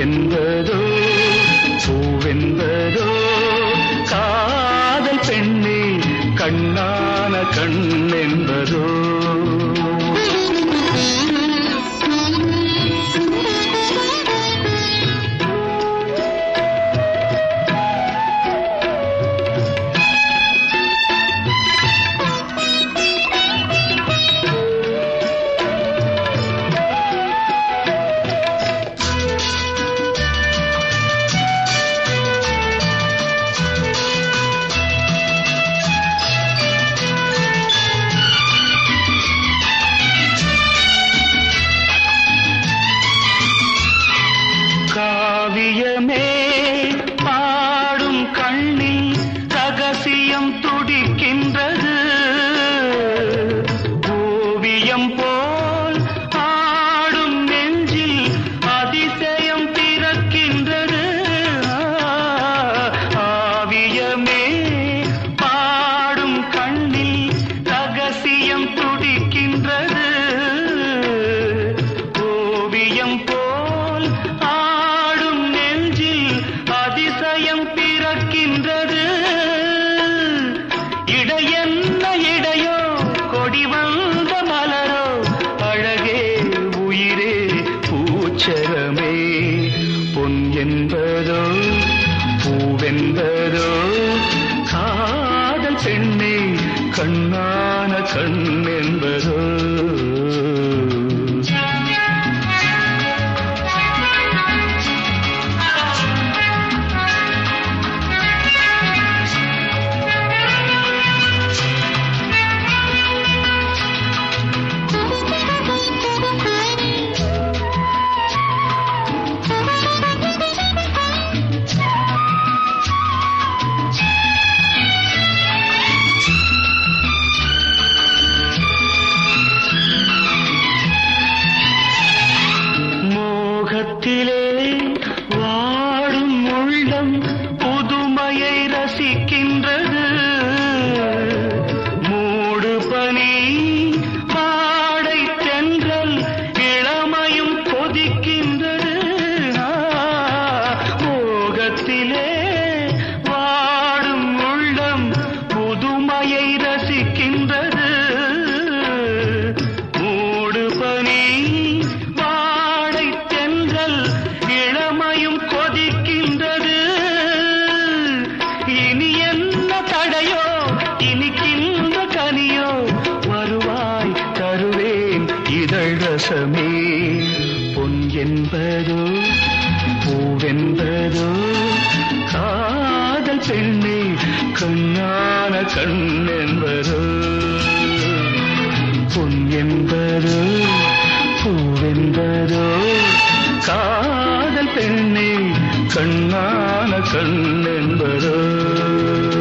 என்பதோ பூவென்பதோ காதல் பெண்ணே கண்ணான கண் என்பதோ காவியமே பாடும் கண்ணில் ரகசியம் துடிக்கின்றது ஓவியம் போல் ஆடும் நெஞ்சில் அதிசயம் பிறக்கின்றது ஆவியமே பாடும் கண்ணில் ரகசியம் துடிக்கின்றது ஓவியம் போல் ஆடும் நெஞ்சில் அதிசயம் பிறக்கின்றது இடையென்ன இடையோ கொடி வந்த மலரோ அழகே உயிரே பூச்சரமே பொன் என்பதோ பூவென்பதோ காதல் பெண்ணே கண்ணான கண் என்பதோ மோகத்திலே வாடும் உள்ளம் புதுமையை ரசிக்கின்றது மூடு பனி பாடை தென்றல் இளமையும் கொதிக்கின்றது ஆ, மோகத்திலே வாடும் உள்ளம் புதுமையை ரசிக்கின்றது மூடு பனி வாடை தென்றல் இளமையும் கொதிக்கின்றது இனி என்ன தடையோ இனிக்கின்ற கனியோ வருவாய் தருவேன் இதழ் ரசமே பொன் என்பதோ பூவென்பதோ காதல் பெண்ணே கண்ணான கண் என்பதோ பொன் என்பதோ பூவென்பதோ காதல் பெண்ணே கண்ணான கண் என்பதோ